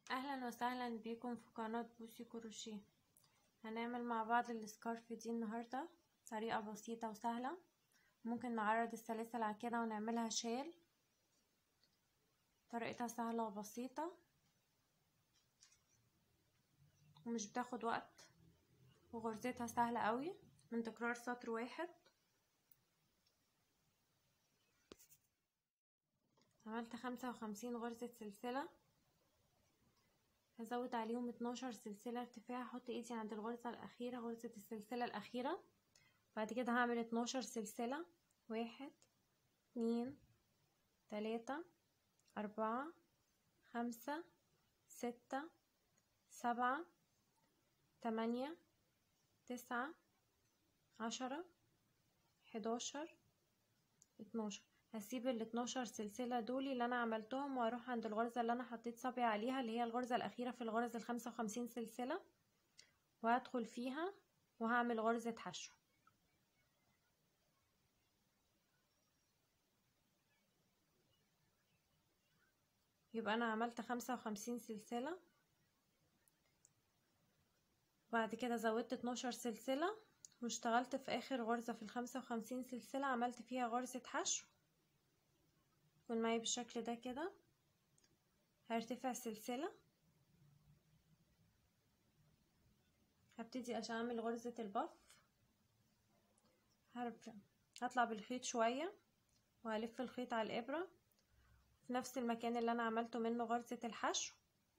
اهلا وسهلا بيكم في قناة بوسي كروشيه هنعمل مع بعض السكارف دي النهاردة طريقة بسيطة وسهلة ممكن نعرض السلاسل على كده ونعملها شال طريقتها سهلة وبسيطة ومش بتاخد وقت وغرزتها سهلة قوي من تكرار سطر واحد عملت خمسة وخمسين غرزة سلسلة هزود عليهم اتناشر سلسلة ارتفاع احط ايدي عند الغرزة الاخيرة غرزة السلسلة الاخيرة بعد كده هعمل اتناشر سلسلة واحد اتنين تلاتة اربعة خمسة ستة سبعة تمانية تسعة عشرة حداشر اتناشر هسيب ال 12 سلسله دول اللي انا عملتهم واروح عند الغرزه اللي انا حطيت صبعي عليها اللي هي الغرزه الاخيره في الغرز ال 55 سلسله وهدخل فيها وهعمل غرزه حشو يبقى انا عملت 55 سلسله بعد كده زودت 12 سلسله واشتغلت في اخر غرزه في ال 55 سلسله عملت فيها غرزه حشو يكون معايا بالشكل ده كده هرتفع سلسلة هبتدي عشان اعمل غرزة البف هطلع بالخيط شوية وهلف الخيط على الابرة في نفس المكان اللي انا عملته منه غرزة الحشو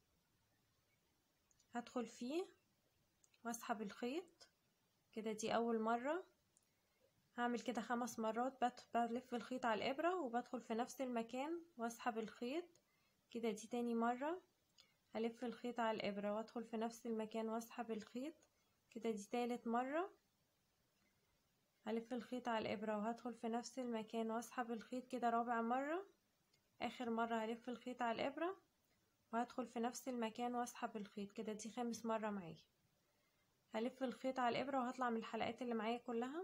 هدخل فيه واسحب الخيط كده دي اول مرة هعمل كده خمس مرات بلف الخيط على الابرة وبدخل في نفس المكان واسحب الخيط كده دي تاني مرة هلف الخيط على الابرة وادخل في نفس المكان واسحب الخيط كده دي تالت مرة هلف الخيط على الابرة وهدخل في نفس المكان واسحب الخيط كده رابع مرة اخر مرة هلف الخيط على الابرة وهدخل في نفس المكان واسحب الخيط كده دي خامس مرة معايا هلف الخيط على الابرة وهطلع من الحلقات اللي معايا كلها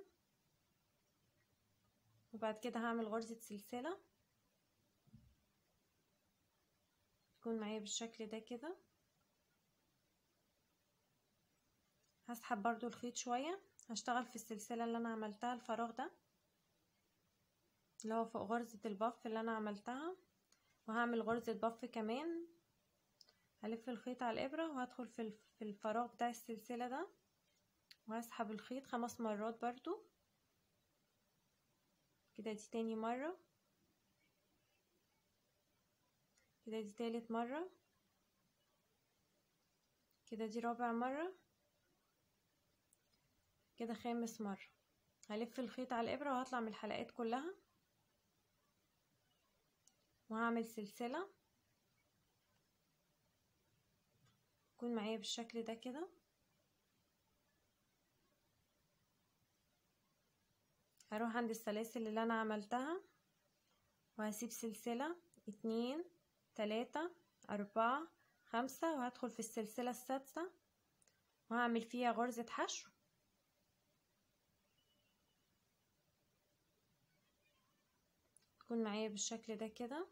وبعد كده هعمل غرزة سلسلة تكون معايا بالشكل ده كده هسحب برضو الخيط شوية هشتغل في السلسلة اللي انا عملتها الفراغ ده اللي هو فوق غرزة البف اللي انا عملتها وهعمل غرزة بف كمان هلف الخيط على الابرة وهدخل في الفراغ بتاع السلسلة ده وهسحب الخيط خمس مرات برضو كده دي تاني مرة كده دي تالت مرة كده دي رابع مرة كده خامس مرة هلف الخيط على الإبرة وهطلع من الحلقات كلها وهعمل سلسلة تكون معايا بالشكل ده كده هروح عند السلاسل اللي انا عملتها وهسيب سلسلة اتنين تلاتة اربعة خمسة وهدخل في السلسلة السادسة وهعمل فيها غرزة حشو تكون معايا بالشكل ده كده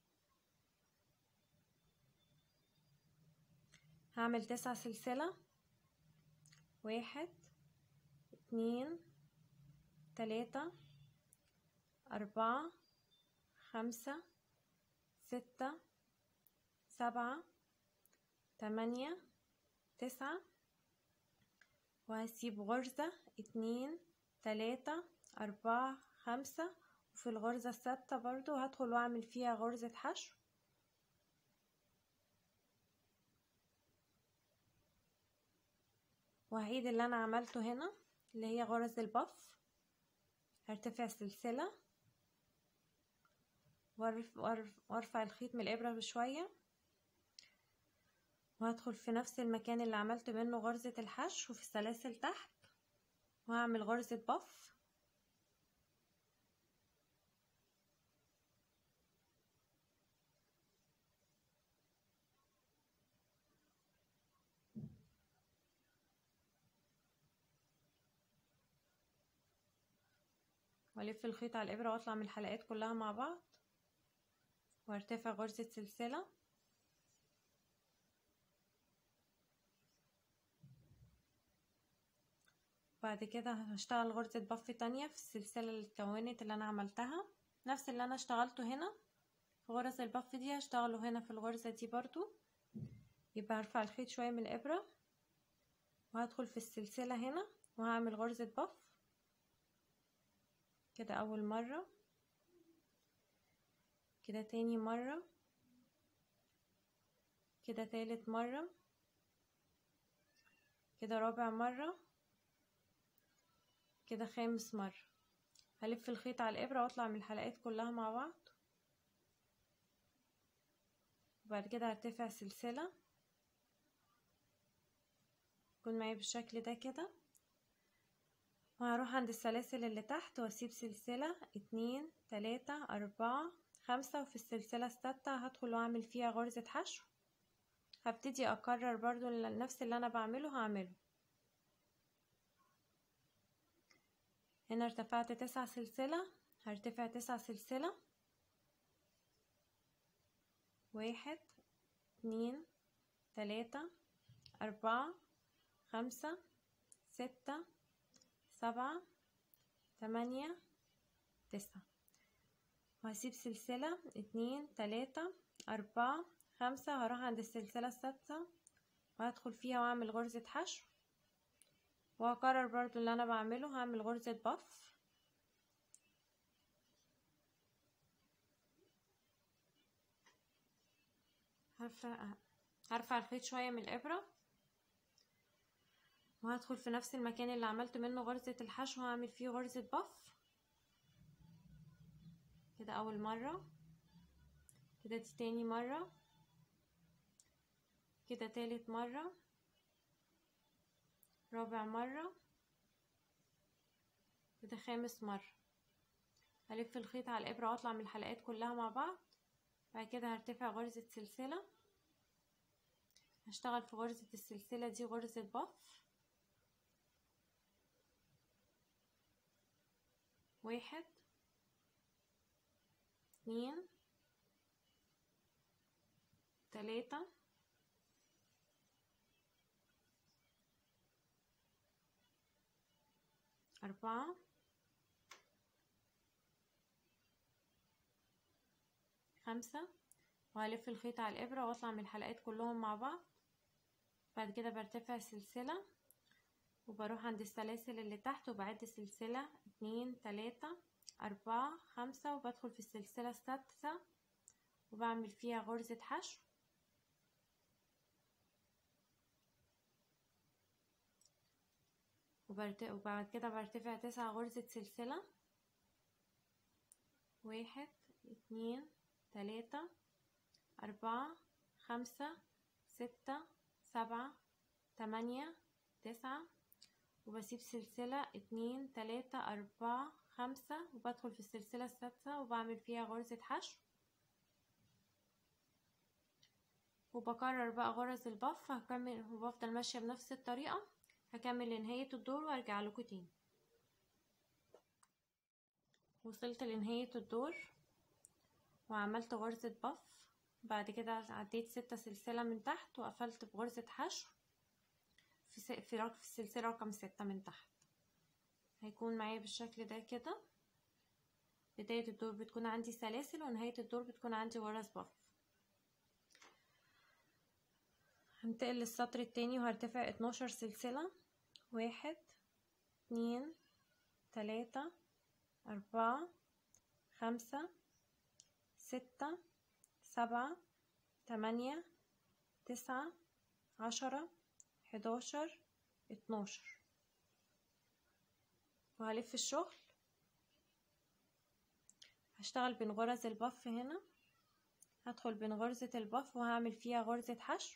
هعمل تسع سلسلة واحد اتنين تلاتة أربعة خمسة ستة سبعة تمانية تسعة وهسيب غرزة اتنين تلاتة أربعة خمسة وفي الغرزة السادسة برضو هدخل واعمل فيها غرزة حشو وهعيد اللي انا عملته هنا اللي هي غرز البف هرتفع سلسلة وارفع الخيط من الابرة بشوية وهدخل في نفس المكان اللي عملت منه غرزة الحشو في السلاسل تحت وهعمل غرزة بف والف الخيط على الابره واطلع من الحلقات كلها مع بعض وارتفع غرزة سلسلة بعد كده هشتغل غرزة بف تانية في السلسلة اللي اتكونت اللي انا عملتها نفس اللي انا اشتغلته هنا في غرز البف دي هشتغله هنا في الغرزة دي برضو يبقى هرفع الخيط شوية من الابرة وهدخل في السلسلة هنا وهعمل غرزة بف كده اول مرة كده تاني مرة كده تالت مرة كده رابع مرة كده خامس مرة هلف الخيط على الإبرة واطلع من الحلقات كلها مع بعض وبعد كده هرتفع سلسلة يكون معايا بالشكل ده كده وهروح عند السلاسل اللي تحت واسيب سلسلة اتنين تلاتة اربعة خمسة وفي السلسلة الستة هدخل واعمل فيها غرزة حشو هبتدي اكرر برضو نفس اللي انا بعمله هعمله هنا ارتفعت تسع سلسلة هرتفع تسع سلسلة واحد اتنين تلاتة اربعة خمسة ستة سبعة تمانية تسعة وهسيب سلسلة اتنين تلاتة اربعة خمسة هروح عند السلسلة السادسة وهدخل فيها واعمل غرزة حشو وهكرر برضو اللي انا بعمله هعمل غرزة بف هرفع هرفع الخيط شوية من الابرة وهدخل في نفس المكان اللي عملت منه غرزة الحشو هعمل فيه غرزة بف كده اول مرة كده دي تاني مرة كده تالت مرة رابع مرة كده خامس مرة هلف الخيط على الابرة واطلع من الحلقات كلها مع بعض بعد كده هرتفع غرزة سلسلة هشتغل في غرزة السلسلة دي غرزة بف واحد اتنين تلاتة أربعة خمسة وهلف الخيط على الإبرة وأطلع من الحلقات كلهم مع بعض بعد كده برتفع سلسلة وبروح عند السلاسل اللي تحت وبعد سلسلة اتنين تلاتة أربعة خمسة وبدخل في السلسلة السادسة وبعمل فيها غرزة حشو وبعد كده برتفع تسع غرزة سلسلة واحد اتنين تلاتة أربعة خمسة ستة سبعة تمانية تسعة وبسيب سلسلة اتنين تلاتة أربعة خمسة وبدخل في السلسلة السادسة وبعمل فيها غرزة حشو وبكرر بقى غرز البف هكمل وبفضل ماشية بنفس الطريقة هكمل لنهاية الدور وارجع لكم تاني وصلت لنهاية الدور وعملت غرزة بف بعد كده عديت ستة سلسلة من تحت وقفلت بغرزة حشو في في, في السلسلة رقم ستة من تحت هيكون معايا بالشكل ده كده بداية الدور بتكون عندي سلاسل ونهاية الدور بتكون عندي غرز بف هنتقل للسطر التاني وهرتفع اتناشر سلسلة واحد اتنين تلاتة أربعة خمسة ستة سبعة تمانية تسعة عشرة حداشر اتناشر وهلف الشغل هشتغل بين غرز البف هنا هدخل بين غرزة البف وهعمل فيها غرزة حشو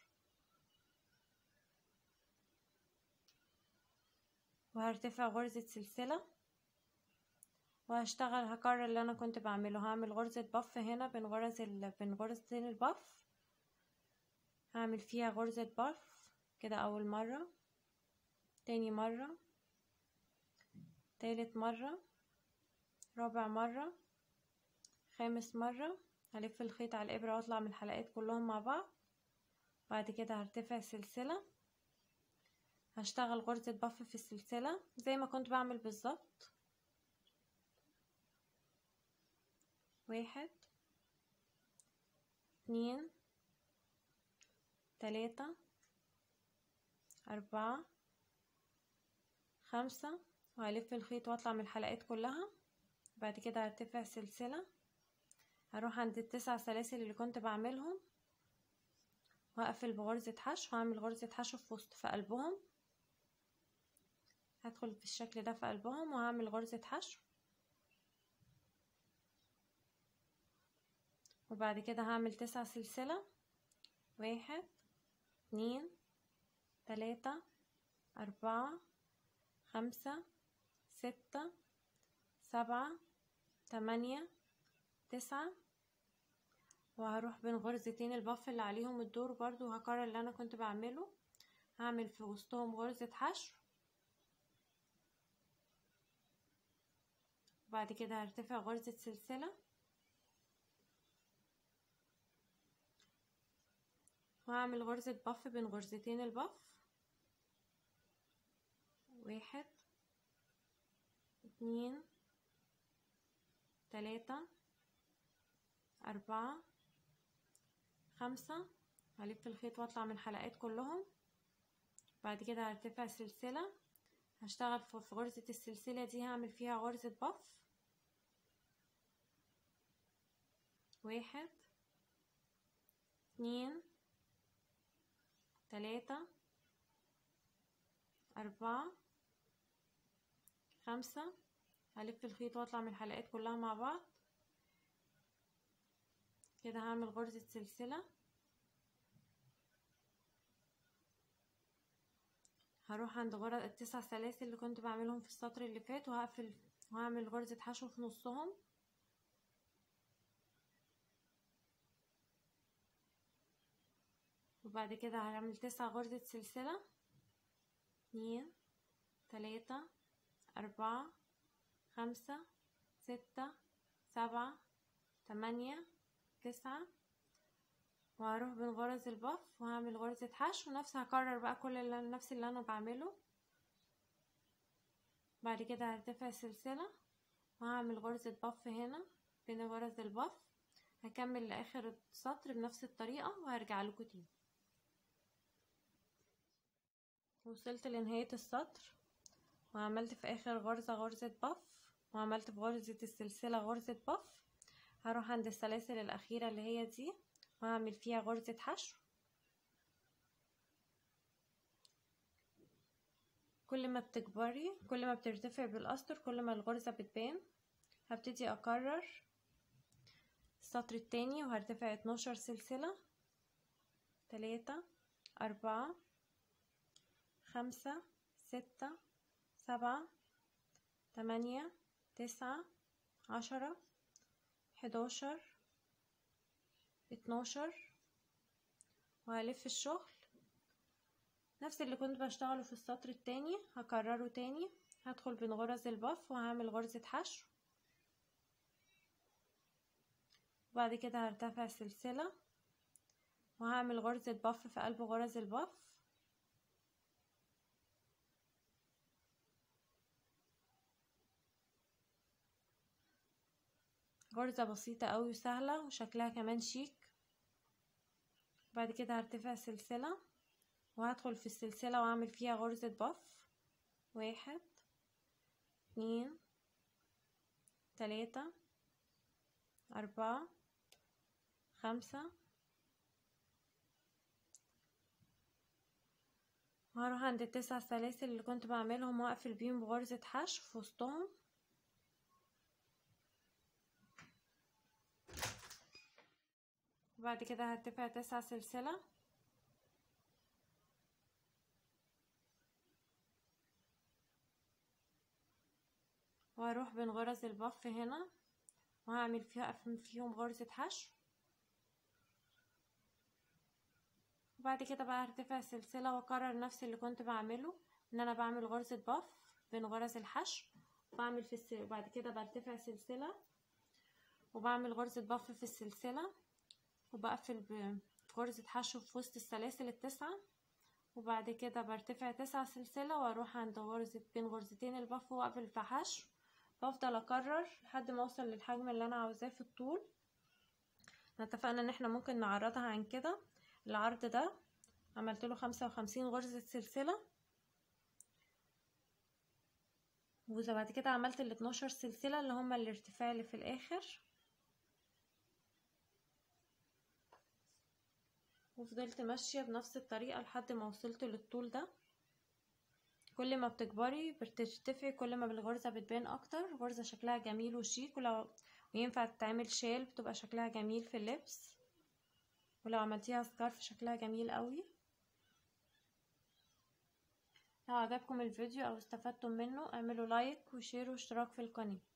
وهرتفع غرزة سلسلة وهشتغل هكرر اللي انا كنت بعمله هعمل غرزة بف هنا بين غرز ال... بين غرزتين البف هعمل فيها غرزة بف كده اول مرة تاني مرة تالت مرة رابع مرة خامس مرة هلف الخيط على الابرة واطلع من الحلقات كلهم مع بعض بعد كده هرتفع سلسلة هشتغل غرزة بف في السلسلة زي ما كنت بعمل بالظبط واحد اتنين تلاتة أربعة خمسة وهلف الخيط واطلع من الحلقات كلها بعد كده هرتفع سلسلة هروح عند التسع سلاسل اللي كنت بعملهم وهقفل بغرزة حشو وهعمل غرزة حشو في وسط في قلبهم هدخل في الشكل ده في قلبهم وهعمل غرزة حشو وبعد كده هعمل تسع سلسلة واحد اتنين تلاتة أربعة خمسة ستة سبعة تمانية تسعة وهروح بين غرزتين البف اللي عليهم الدور برضو هكرر اللي انا كنت بعمله هعمل في وسطهم غرزة حشو وبعد كده هرتفع غرزة سلسلة وهعمل غرزة بف بين غرزتين البف واحد اتنين تلاتة أربعة خمسة هلف الخيط واطلع من الحلقات كلهم بعد كده هرتفع سلسلة هشتغل في غرزة السلسلة دي هعمل فيها غرزة بف واحد اتنين تلاتة أربعة خمسة هلف الخيط واطلع من الحلقات كلها مع بعض كده هعمل غرزة سلسلة هروح عند غرز التسع سلاسل اللي كنت بعملهم في السطر اللي فات وهقفل وهعمل غرزة حشو في نصهم وبعد كده هعمل تسع غرزة سلسلة اتنين تلاتة أربعة خمسة ستة سبعة تمانية تسعة وهروح بين غرز البف وهعمل غرزة حشو نفس هكرر بقى كل اللي نفس اللي انا بعمله بعد كده هرتفع سلسلة وهعمل غرزة بف هنا بين غرز البف هكمل لاخر السطر بنفس الطريقة وهرجع لكم تاني وصلت لنهاية السطر وعملت في اخر غرزة غرزة بف وعملت في غرزة السلسلة غرزة بف هروح عند السلاسل الاخيرة اللي هي دي وهعمل فيها غرزة حشو كل ما بتكبري كل ما بترتفع بالاسطر كل ما الغرزة بتبان هبتدي اكرر السطر التاني وهرتفع اتناشر سلسلة تلاتة أربعة خمسة ستة سبعة تمانية تسعة عشرة حداشر اتناشر وهلف الشغل نفس اللي كنت بشتغله في السطر التاني هكرره تاني هدخل بين غرز البف وهعمل غرزة حشو وبعد كده هرتفع سلسلة وهعمل غرزة بف في قلب غرز البف غرزة بسيطة اوي وسهلة وشكلها كمان شيك بعد كده هرتفع سلسلة وهدخل في السلسلة واعمل فيها غرزة بف واحد اتنين تلاتة أربعة خمسة وهروح عند التسع سلاسل اللي كنت بعملهم واقفل بيهم بغرزة حشو في وسطهم وبعد كده هرتفع تسع سلسلة وهروح بين غرز البف هنا وهعمل فيها فيهم غرزة حشو وبعد كده بقى هرتفع سلسلة واكرر نفس اللي كنت بعمله ان انا بعمل غرزة بف بين غرز الحشو بعمل في السل... وبعد كده برتفع سلسلة وبعمل غرزة بف في السلسلة وبقفل بغرزة حشو في وسط السلاسل التسعة وبعد كده برتفع تسع سلسلة واروح عند غرزة بين غرزتين البف واقفل في حشو بفضل اكرر لحد ما اوصل للحجم اللي انا عاوزاه في الطول اتفقنا ان احنا ممكن نعرضها عن كده العرض ده عملت له خمسة وخمسين غرزة سلسلة وبعد كده عملت ال 12 سلسلة اللي هما الارتفاع اللي في الاخر وفضلت ماشية بنفس الطريقة لحد ما وصلت للطول ده كل ما بتكبري بترتفعي كل ما بالغرزة بتبان اكتر غرزة شكلها جميل وشيك ولو وينفع تتعمل شال بتبقى شكلها جميل في اللبس ولو عملتيها سكارف شكلها جميل قوي لو عجبكم الفيديو او استفدتم منه اعملوا لايك وشير واشتراك في القناه